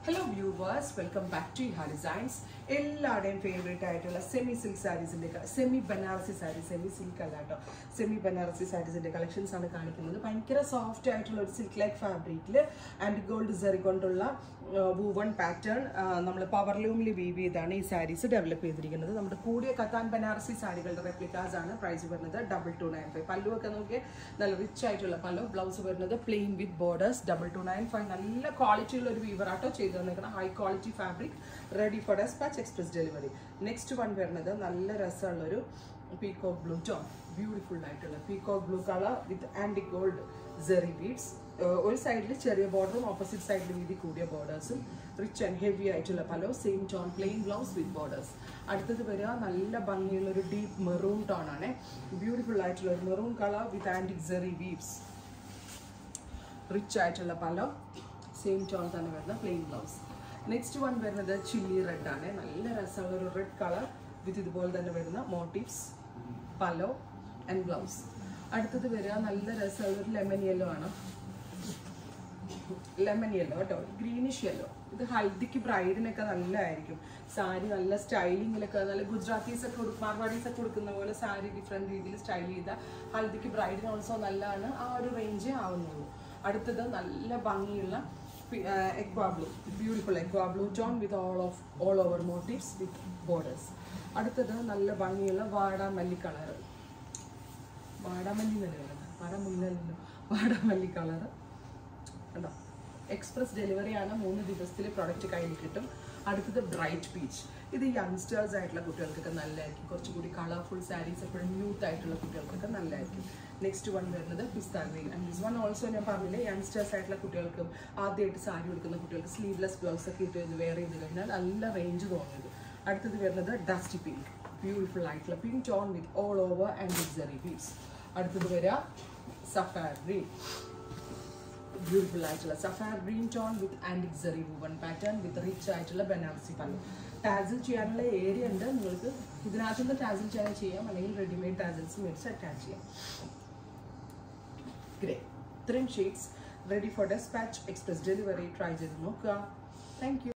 hello viewers welcome back to ഹാ designs എല്ലാവരുടെയും favourite ആയിട്ടുള്ള സെമി സിൽക്ക് സാരീസിന്റെ semi Banarasi sari semi silk അല്ല കേട്ടോ സെമി ബനാറസി സാരീസിന്റെ കളക്ഷൻസ് ആണ് കാണിക്കുന്നത് ഭയങ്കര സോഫ്റ്റ് ആയിട്ടുള്ള ഒരു സിൽക്ക് ലൈക്ക് ഫാബ്രിക്കിൽ ആൻഡ് ഗോൾഡ് സെറി കൊണ്ടുള്ള വൂവൺ പാറ്റേൺ നമ്മൾ പവർലൂമിൽ വീവ് ചെയ്താണ് ഈ സാരീസ് ഡെവലപ്പ് ചെയ്തിരിക്കുന്നത് നമ്മുടെ കൂടിയ കത്താൻ ബനാറസി സാരികളുടെ റെപ്ലിക്കാസ് ആണ് പ്രൈസ് വരുന്നത് double two nine five pallu ഒക്കെ നോക്കിയാൽ നല്ല റിച്ച് ആയിട്ടുള്ള പല്ലു ബ്ലൗസ് വരുന്നത് plain with borders double two nine five നല്ല ക്വാളിറ്റിയുള്ള ഒരു വീവർ ആട്ടോ ചെയ്തു തന്നേക്കണം high quality fabric ready for despatch express delivery next one വരുന്നത് നല്ല രസമുള്ളൊരു പീകോക്ക് ബ്ലൂ ടോൺ ബ്യൂട്ടിഫുൾ ആയിട്ടുള്ള peacock blue colour with antique gold zari beads ഒരു സൈഡിൽ ചെറിയ ബോർഡറും ഓപ്പോസിറ്റ് സൈഡിൽ വീതി കൂടിയ ബോർഡേഴ്സും റിച്ച് ആൻഡ് ഹെവി ആയിട്ടുള്ള pallu same tone plain blouse with borders അടുത്തത് വരിക നല്ല ഭംഗിയുള്ള ഒരു ഡീപ്പ് മെറൂൺ ടോൺ ആണ് ബ്യൂട്ടിഫുൾ ആയിട്ടുള്ള ഒരു maroon colour with antique zari weaves rich ആയിട്ടുള്ള പലോ സെയിം ടോൺ തന്നെ വരുന്ന പ്ലെയിൻ ബ്ലൗസ് നെക്സ്റ്റ് വൺ വരുന്നത് ചില്ലി റെഡ് ആണ് നല്ല രസമുള്ള ഒരു റെഡ് കളർ വിത്ത് ഇതുപോലെ തന്നെ വരുന്ന മോട്ടീവ്സ് പലോ ആൻഡ് ബ്ലൗസ് അടുത്തത് വരിക നല്ല രസമുള്ള ഒരു ലെമൺ യെല്ലോ ആണ് ലെമൺ യെല്ലോ കേട്ടോ ഗ്രീനിഷ് യെല്ലോ ഇത് ഹൽദിക്ക് ബ്രൈഡിനൊക്കെ നല്ലതായിരിക്കും സാരി നല്ല സ്റ്റൈലിങ്ങിലൊക്കെ നല്ല ഗുജറാത്തീസ് ഒക്കെ കൊടുക്കും മാർവാടീസ് ഒക്കെ കൊടുക്കുന്ന പോലെ സാരി ഡിഫറെൻറ്റ് രീതിയിൽ സ്റ്റൈൽ ചെയ്ത ഹൽദിക്ക് ബ്രൈഡിന് ഓൾസോ നല്ലതാണ് ആ ഒരു റേഞ്ചേ ആവുന്നുള്ളൂ അടുത്തത് നല്ല ഭംഗിയുള്ള aqua blue beautiful aqua blue tone with all of all over motifs with borders അടുത്തത് നല്ല ഭംഗിയുള്ള വാടാമല്ലി കളർ വാടാമല്ലി എന്നല്ലേ പറയുന്നത് വാടാമുല്ലല്ലോ വാടാമല്ലി കളർ കണ്ടോ എക്സ്പ്രസ് ഡെലിവറി ആണ് മൂന്ന് ദിവസത്തിൽ പ്രൊഡക്റ്റ് കയ്യിൽ കിട്ടും അടുത്തത് ബ്രൈറ്റ് പീച്ച് ഇത് യങ്സ്റ്റേഴ്സ് ആയിട്ടുള്ള കുട്ടികൾക്കൊക്കെ നല്ലതായിരിക്കും കുറച്ചുകൂടി കളർഫുൾ സാരീസ് എപ്പോഴും യൂത്ത് ആയിട്ടുള്ള കുട്ടികൾക്കൊക്കെ നല്ലതായിരിക്കും നെക്സ്റ്റ് വൺ വരുന്നത് pista green and this one also ഞാൻ പറഞ്ഞില്ലേ യങ്സ്റ്റേഴ്സ് ആയിട്ടുള്ള കുട്ടികൾക്കും ആദ്യമായിട്ട് സാരി കൊടുക്കുന്ന കുട്ടികൾക്ക് സ്ലീവ്ലെസ് ബ്ലൗസ് ഒക്കെ ഇട്ട് ഇത് വെയർ ചെയ്ത് കഴിഞ്ഞാൽ നല്ല റേഞ്ച് തോന്നുന്നത് അടുത്തത് വരുന്നത് ഡസ്റ്റി പിങ്ക് ബ്യൂട്ടിഫുൾ ആയിട്ടുള്ള pink tone with all over and zari piece അടുത്തത് വരിക സഫാർ ഗ്രീൻ ബ്യൂട്ടിഫുൾ ആയിട്ടുള്ള sapphire green tone with antique zari woven pattern with rich ആയിട്ടുള്ള ബനാറസി പല്ലു ടാസിൽ ചെയ്യാനുള്ള ഏരിയ ഉണ്ട് നിങ്ങൾക്ക് ഇതിനകത്ത് നിന്ന് ടാസിൽ ചെയ്യാൻ ചെയ്യാം അല്ലെങ്കിൽ റെഡിമെയ്ഡ് ടാസിൽസ് മേടിച്ച് അറ്റാച്ച് ചെയ്യാം ഗ്രേ ഇത്രയും shades ready for despatch express delivery try ചെയ്ത് നോക്കുക താങ്ക് യു